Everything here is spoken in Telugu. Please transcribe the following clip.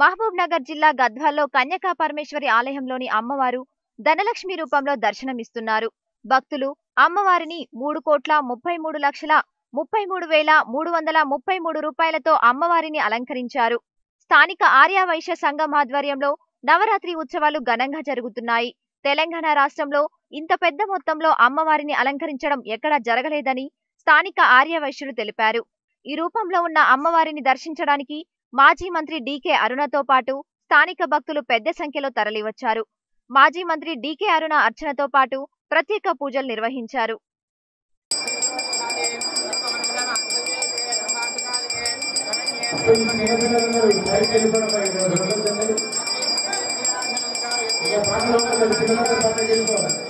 మహబూబ్ నగర్ జిల్లా గద్వాల్లో కన్యకా పరమేశ్వరి ఆలయంలోని అమ్మవారు ధనలక్ష్మి రూపంలో దర్శనమిస్తున్నారు భక్తులు అమ్మవారిని మూడు కోట్ల ముప్పై మూడు లక్షల ముప్పై మూడు వేల మూడు వందల ముప్పై మూడు రూపాయలతో అమ్మవారిని అలంకరించారు స్థానిక ఆర్య వైశ్య సంఘం ఆధ్వర్యంలో నవరాత్రి ఉత్సవాలు ఘనంగా జరుగుతున్నాయి తెలంగాణ రాష్ట్రంలో ఇంత పెద్ద మొత్తంలో అమ్మవారిని అలంకరించడం ఎక్కడా జరగలేదని స్థానిక ఆర్య వైశ్యులు తెలిపారు ఈ రూపంలో ఉన్న అమ్మవారిని దర్శించడానికి మాజీ మంత్రి డీకే అరుణతో పాటు స్థానిక భక్తులు పెద్ద సంఖ్యలో తరలివచ్చారు మాజీ మంత్రి డీకే అరుణ అర్చనతో పాటు ప్రత్యేక పూజలు నిర్వహించారు ఇక పాటలు పాటలు పాటలు